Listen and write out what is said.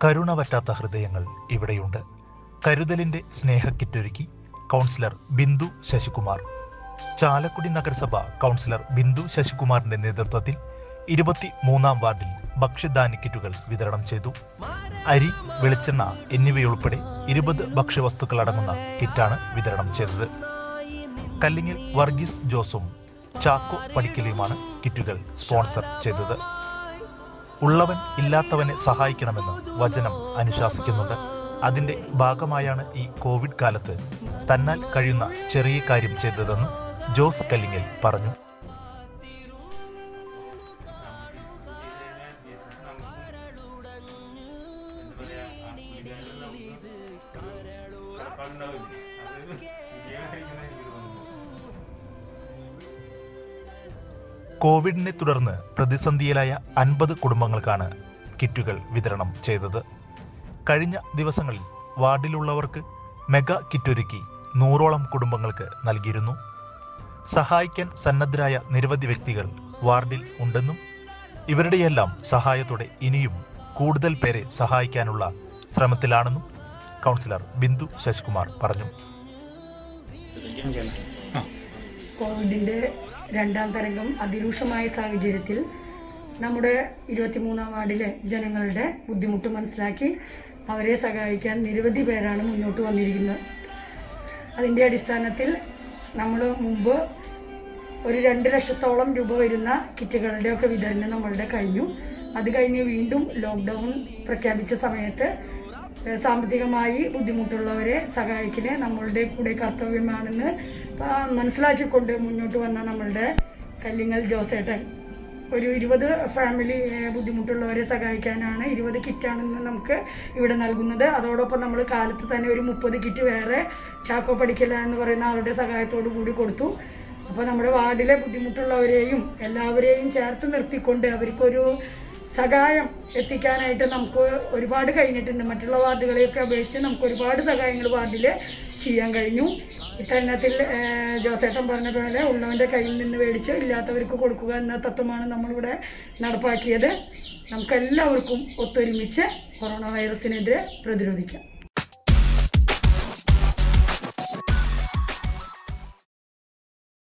കരുണ പറ്റാത്ത ഹൃദയങ്ങൾ ഇവിടെയുണ്ട് കരുതലിന്റെ സ്നേഹക്കിറ്റൊരുക്കി കൗൺസിലർ ബിന്ദു ശശികുമാർ ചാലക്കുടി നഗരസഭ കൗൺസിലർ ബിന്ദു ശശികുമാറിന്റെ നേതൃത്വത്തിൽ ഇരുപത്തി മൂന്നാം വാർഡിൽ ഭക്ഷ്യധാന്യ കിറ്റുകൾ വിതരണം ചെയ്തു അരി വെളിച്ചെണ്ണ എന്നിവയുൾപ്പെടെ ഇരുപത് ഭക്ഷ്യവസ്തുക്കൾ അടങ്ങുന്ന കിറ്റാണ് വിതരണം ചെയ്തത് കല്ലിങ്ങിൽ വർഗീസ് ജോസും ചാക്കോ പടിക്കലിയുമാണ് കിറ്റുകൾ സ്പോൺസർ ചെയ്തത് ഉള്ളവൻ ഇല്ലാത്തവനെ സഹായിക്കണമെന്ന് വചനം അനുശാസിക്കുന്നുണ്ട് അതിന്റെ ഭാഗമായാണ് ഈ കോവിഡ് കാലത്ത് തന്നാൽ കഴിയുന്ന ചെറിയ കാര്യം ചെയ്തതെന്ന് ജോസ് കല്ലിങ്ങൽ പറഞ്ഞു കോവിഡിനെ തുടർന്ന് പ്രതിസന്ധിയിലായ അൻപത് കുടുംബങ്ങൾക്കാണ് കിറ്റുകൾ വിതരണം ചെയ്തത് കഴിഞ്ഞ ദിവസങ്ങളിൽ വാർഡിലുള്ളവർക്ക് മെഗാ കിറ്റൊരുക്കി നൂറോളം കുടുംബങ്ങൾക്ക് നൽകിയിരുന്നു സഹായിക്കാൻ സന്നദ്ധരായ നിരവധി വ്യക്തികൾ വാർഡിൽ ഉണ്ടെന്നും ഇവരുടെയെല്ലാം സഹായത്തോടെ ഇനിയും കൂടുതൽ പേരെ സഹായിക്കാനുള്ള ശ്രമത്തിലാണെന്നും കൗൺസിലർ ബിന്ദു ശശികുമാർ പറഞ്ഞു കോവിഡിൻ്റെ രണ്ടാം തരംഗം അതിരൂക്ഷമായ സാഹചര്യത്തിൽ നമ്മുടെ ഇരുപത്തിമൂന്നാം വാർഡിലെ ജനങ്ങളുടെ ബുദ്ധിമുട്ട് മനസ്സിലാക്കി അവരെ സഹായിക്കാൻ നിരവധി പേരാണ് മുന്നോട്ട് വന്നിരിക്കുന്നത് അതിൻ്റെ അടിസ്ഥാനത്തിൽ നമ്മൾ മുമ്പ് ഒരു രണ്ട് ലക്ഷത്തോളം രൂപ വരുന്ന കിറ്റുകളുടെയൊക്കെ വിതരണം നമ്മളുടെ കഴിഞ്ഞു അത് കഴിഞ്ഞ് വീണ്ടും ലോക്ക്ഡൗൺ പ്രഖ്യാപിച്ച സമയത്ത് ഏഹ് സാമ്പത്തികമായി ബുദ്ധിമുട്ടുള്ളവരെ സഹായിക്കല് നമ്മളുടെ കൂടെ കർത്തവ്യമാണെന്ന് ആ, മനസ്സിലാക്കിക്കൊണ്ട് മുന്നോട്ട് വന്ന നമ്മളുടെ കല്ലിങ്ങൽ ജോസേട്ടൻ ഒരു ഇരുപത് ഫാമിലി ഏഹ്, ബുദ്ധിമുട്ടുള്ളവരെ സഹായിക്കാനാണ് ഇരുപത് കിറ്റാണെന്ന് നമുക്ക് ഇവിടെ നൽകുന്നത് അതോടൊപ്പം നമ്മൾ കാലത്ത് തന്നെ ഒരു മുപ്പത് കിറ്റ് വേറെ ചാക്കോ പഠിക്കല എന്ന് പറയുന്ന ആളുടെ സഹായത്തോടു കൂടി കൊടുത്തു അപ്പോൾ നമ്മുടെ വാർഡിലെ ബുദ്ധിമുട്ടുള്ളവരെയും എല്ലാവരെയും ചേർത്ത് നിർത്തിക്കൊണ്ട് അവർക്കൊരു സഹായം എത്തിക്കാനായിട്ട് നമുക്ക് ഒരുപാട് കഴിഞ്ഞിട്ടുണ്ട് മറ്റുള്ള വാർഡുകളെയൊക്കെ അപേക്ഷിച്ച് നമുക്ക് ഒരുപാട് സഹായങ്ങൾ വാർഡിൽ ചെയ്യാൻ കഴിഞ്ഞു ഇത്തരണത്തിൽ ഏഹ്, ജോസേട്ടൻ പറഞ്ഞ പോലെ ഉള്ളവൻ്റെ കയ്യിൽ നിന്ന് മേടിച്ച് ഇല്ലാത്തവർക്ക് കൊടുക്കുക എന്ന തത്വമാണ് നമ്മളിവിടെ നടപ്പാക്കിയത് നമുക്കെല്ലാവർക്കും ഒത്തൊരുമിച്ച് കൊറോണ വൈറസിനെതിരെ പ്രതിരോധിക്കാം